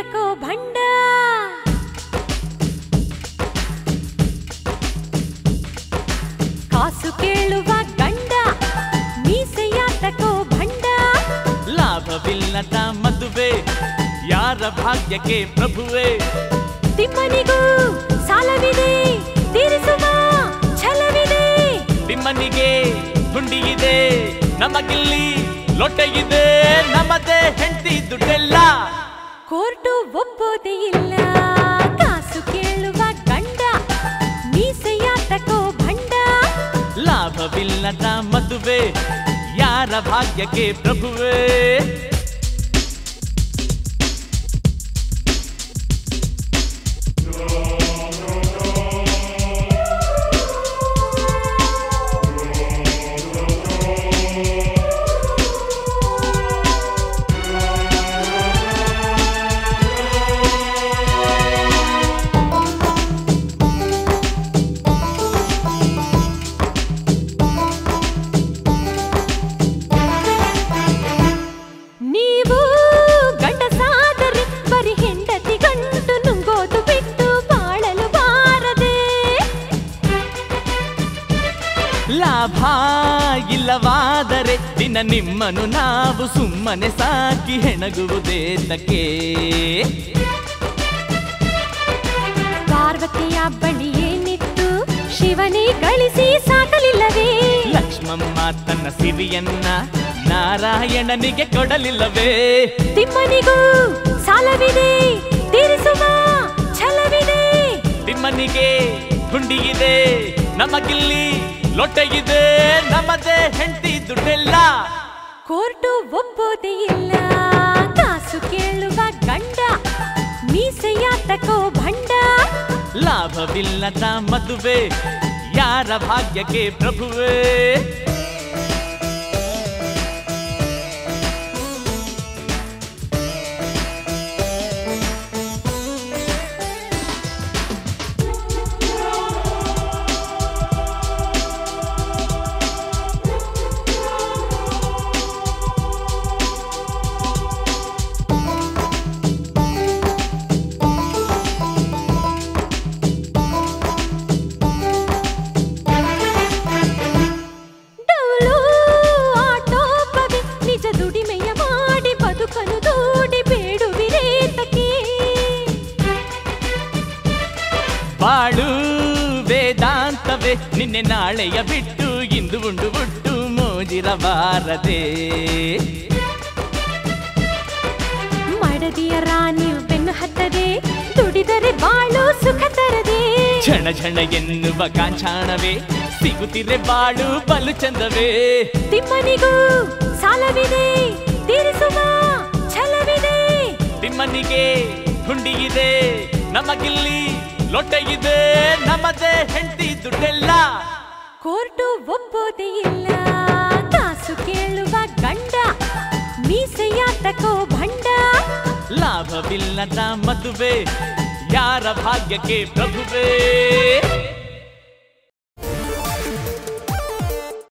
ಮೀಸೆಯಾತಕೋ ಭಂಡ ಕಾಸು ಕೇಳುವ ಗಂಡ ಮೀಸೆಯಾತಕೋ ಭಂಡ ಲಾಭವಿಲ್ಲದ ಮದುವೆ ಯಾರ ಭಾಗ್ಯಕ್ಕೆ ಪ್ರಭುವೇ ತಿಮ್ಮನಿಗೂ ಸಾಲವಿದೆ ತೀರಿಸುವ ಛಲವಿದೆ ನಿಮ್ಮನಿಗೆ ಹುಂಡಿಗಿದೆ ನಮಗಿಲ್ಲಿ ಲೊಟ್ಟೆಗಿದೆ ನಮ್ಮದೇ ಹೆಂಡತಿ ದುಡ್ಡೆಲ್ಲ ಕೋರ್ಟು ಒಪ್ಪೋದೇ ಇಲ್ಲ ಕಾಸು ಕೇಳುವ ಗಂಡ ಮೀಸೆಯಾತಕೋ ಭಂಡ ಲಾಭವಿಲ್ಲದ ಮದುವೆ ಯಾರ ಭಾಗ್ಯಕ್ಕೆ ಪ್ರಭುವೇ ನೀವು ಗಂಡಸಾದರೆ ಬರಿ ಹೆಂಡತಿ ಗಂಟು ನುಂಗೋದು ಬಿಟ್ಟು ಬಾಳಲು ಬಾರದೆ ಲಾಭ ಇಲ್ಲವಾದರೆ ದಿನ ನಿಮ್ಮನ್ನು ನಾವು ಸುಮ್ಮನೆ ಸಾಕಿ ಹೆಣಗುವುದೇತಕ್ಕೆ ಪಾರ್ವತಿಯ ಬಳಿ ಏನಿತ್ತು ಶಿವನೇ ಗಳಿಸಿ ಸಾಕಲಿಲ್ಲವೇ ಲಕ್ಷ್ಮಮ್ಮ ತನ್ನ ಸಿರಿಯನ್ನ ನಾರಾಯಣನಿಗೆ ಕೊಡಲಿಲ್ಲವೇ ತಿಮ್ಮನಿಗೂ ಸಾಲವಿದೆ ತೀರಿಸುವ ಛಲವಿದೆ ತಿಮ್ಮನಿಗೆ ಹುಂಡಿಗಿದೆ ನಮಗಿಲ್ಲಿ ಲೊಟ್ಟೆಗಿದೆ ನಮ್ಮದೇ ಹೆಂಡತಿ ದುಡ್ಡೆಲ್ಲ ಕೋರ್ಟು ಒಪ್ಪೋದೇ ಇಲ್ಲ ಕಾಸು ಕೇಳುವ ಗಂಡ ಮೀಸೆಯಾತಕೋ ಭಂಡ ಲಾಭವಿಲ್ಲದ ಮದುವೆ ಯಾರ ಭಾಗ್ಯಕ್ಕೆ ಪ್ರಭುವೇ ಡೌಲು ಆಟೋಪವೇ ನಿಜ ದುಡಿಮೆಯ ಮಾಡಿ ಬದುಕನು ದೂಡಿ ಬೇಡುವಿರೇತಕ್ಕೆ ಬಾಳು ವೇದಾಂತವೇ ನಿನ್ನೆ ನಾಳೆಯ ಬಿಟ್ಟು ಇಂದು ಉಂಡು ಬಿಟ್ಟು ಮೋಜಿರಬಾರದೆ ಮಡದಿಯ ರಾಣಿಯು ಬೆನ್ನು ಹತ್ತದೆ ದುಡಿದರೆ ಬಾಳು ಸುಖ ತರದೆ ಝಣ ಝಣ ಎನ್ನುವ ಕಾಂಚಾಣವೇ ಸಿಗುತ್ತಿರೆ ಬಾಳು ಬಲು ಚಂದವೇ ತಿಮ್ಮನಿಗೂ ಸಾಲವಿದೆ ತೀರಿಸುವ ಛಲವಿದೆ ತಿಮ್ಮನಿಗೆ ಹುಂಡಿಗಿದೆ ನಮಗಿಲ್ಲಿ ಲೊಟ್ಟೆಗಿದೆ ನಮ್ಮದೇ ಹೆಂಡತಿ ದುಡ್ಡೆಲ್ಲ ಕೋರ್ಟು ಒಪ್ಪೋದೇ ಇಲ್ಲ ಕಾಸು ಕೇಳುವ ಗಂಡ ಮೀಸೆಯಾತಕೋ ಭಂಡ ಲಾಭವಿಲ್ಲದ ಮದುವೆ ಯಾರ ಭಾಗ್ಯಕ್ಕೆ ಪ್ರಭುವೇ